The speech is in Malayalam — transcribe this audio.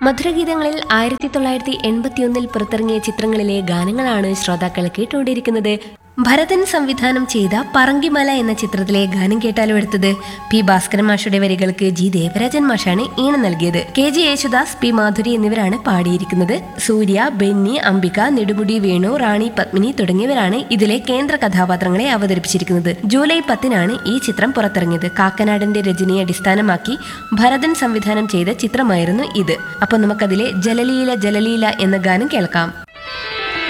മധുരഗീതങ്ങളിൽ ആയിരത്തി തൊള്ളായിരത്തി എൺപത്തിയൊന്നിൽ പുറത്തിറങ്ങിയ ചിത്രങ്ങളിലെ ഗാനങ്ങളാണ് ശ്രോതാക്കൾ കേട്ടുകൊണ്ടിരിക്കുന്നത് ഭരതൻ സംവിധാനം ചെയ്ത പറങ്കിമല എന്ന ചിത്രത്തിലെ ഗാനം കേട്ടാലും എടുത്തത് പി ഭാസ്കരൻ മാഷയുടെ വരികൾക്ക് ജി ദേവരാജൻ മാഷാണ് ഈണം നൽകിയത് K J Yesudas P Madhuri എന്നിവരാണ് പാടിയിരിക്കുന്നത് സൂര്യ ബെന്നി അംബിക നെടുമുടി വേണു റാണി പത്മിനി തുടങ്ങിയവരാണ് ഇതിലെ കേന്ദ്ര കഥാപാത്രങ്ങളെ അവതരിപ്പിച്ചിരിക്കുന്നത് ജൂലൈ പത്തിനാണ് ഈ ചിത്രം പുറത്തിറങ്ങിയത് കാക്കനാടന്റെ രചനയെ അടിസ്ഥാനമാക്കി ഭരതൻ സംവിധാനം ചെയ്ത ചിത്രമായിരുന്നു ഇത് അപ്പൊ നമുക്കതിലെ ജലലീല ജലലീല എന്ന ഗാനം കേൾക്കാം